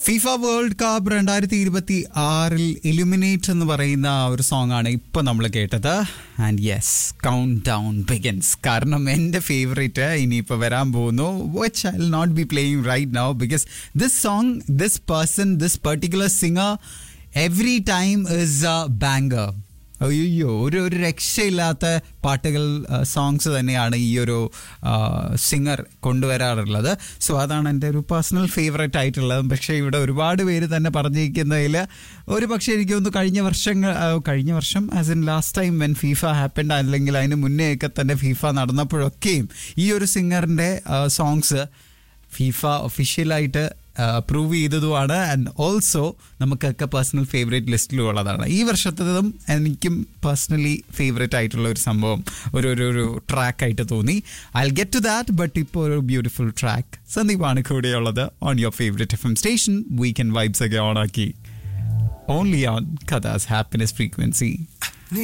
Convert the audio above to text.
FIFA world cup രണ്ടായിരത്തി ഇരുപത്തി ആറിൽ ഇലുമിനേറ്റ് എന്ന് പറയുന്ന ആ ഒരു സോങ് ആണ് ഇപ്പൊ നമ്മൾ കേട്ടത് and yes count down begins കാരണം എൻ്റെ ഫേവറേറ്റ് ഇനിയിപ്പോൾ വരാൻ പോകുന്നു which I not be playing right now because this song this person this particular singer every time is a banger അയ്യോ ഒരു ഒരു രക്ഷയില്ലാത്ത പാട്ടുകൾ സോങ്സ് തന്നെയാണ് ഈ ഒരു സിംഗർ കൊണ്ടുവരാറുള്ളത് സോ അതാണ് എൻ്റെ ഒരു പേഴ്സണൽ ഫേവറേറ്റ് ആയിട്ടുള്ളത് പക്ഷേ ഇവിടെ ഒരുപാട് പേര് തന്നെ പറഞ്ഞിരിക്കുന്നതിൽ ഒരു പക്ഷേ എനിക്ക് തോന്നുന്നു കഴിഞ്ഞ വർഷങ്ങൾ ആ, കഴിഞ്ഞ വർഷം as in last time when FIFA happened അല്ലെങ്കിൽ അതിന് മുന്നേ ഒക്കെ തന്നെ ഫീഫ നടന്നപ്പോഴൊക്കെയും ഈ ഒരു സിംഗറിൻ്റെ സോങ്സ് ഫീഫ ഒഫീഷ്യലായിട്ട് അപ്രൂവ് ചെയ്തതുമാണ് ആൻഡ് ഓൾസോ നമുക്കൊക്കെ പേഴ്സണൽ ഫേവറേറ്റ് ലിസ്റ്റിലും ഉള്ളതാണ് ഈ വർഷത്തതും എനിക്കും പേഴ്സണലി ഫേവറേറ്റ് ആയിട്ടുള്ള ഒരു സംഭവം ഒരു ഒരു ഒരു ട്രാക്കായിട്ട് തോന്നി I get to that but ഇപ്പോൾ ഒരു ബ്യൂട്ടിഫുൾ ട്രാക്ക് സന്ദീപാണ് കൂടെയുള്ളത് on your favourite F M station weekend vibes ഒക്കെ ഓൺ ആക്കി ഓൺലി ഓൺ കഥാസ് ഹാപ്പിനെസ് ഫ്രീക്വൻസി